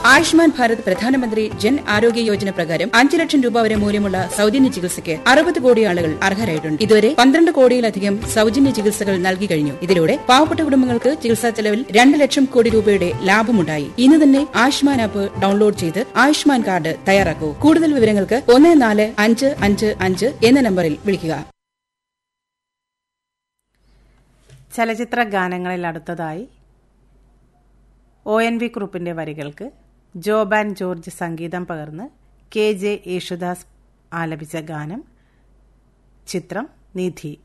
ആയുഷ്മാൻ ഭാരത് പ്രധാനമന്ത്രി ജൻ ആരോഗ്യ യോജന പ്രകാരം അഞ്ച് ലക്ഷം രൂപ വരെ മൂല്യമുള്ള സൗജന്യ ചികിത്സയ്ക്ക് അറുപത് കോടി ആളുകൾ അർഹരായിട്ടുണ്ട് ഇതുവരെ പന്ത്രണ്ട് കോടിയിലധികം സൗജന്യ ചികിത്സകൾ നൽകി കഴിഞ്ഞു ഇതിലൂടെ പാവപ്പെട്ട കുടുംബങ്ങൾക്ക് ചികിത്സാ ചെലവിൽ രണ്ട് ലക്ഷം കോടി രൂപയുടെ ലാഭമുണ്ടായി ഇന്ന് തന്നെ ആയുഷ്മാൻ ആപ്പ് ഡൗൺലോഡ് ചെയ്ത് ആയുഷ്മാൻ കാർഡ് തയ്യാറാക്കൂ കൂടുതൽ വിവരങ്ങൾക്ക് ഒന്ന് നാല് അഞ്ച് അഞ്ച് അഞ്ച് എന്ന നമ്പറിൽ വിളിക്കുക ചലച്ചിത്ര ഗാനങ്ങളിൽ അടുത്തതായി ഒ എൻ വി കുറുപ്പിന്റെ വരികൾക്ക് ജോബാൻ ജോർജ് സംഗീതം പകർന്ന് കെ ജെ യേശുദാസ് ആലപിച്ച ഗാനം ചിത്രം നിധി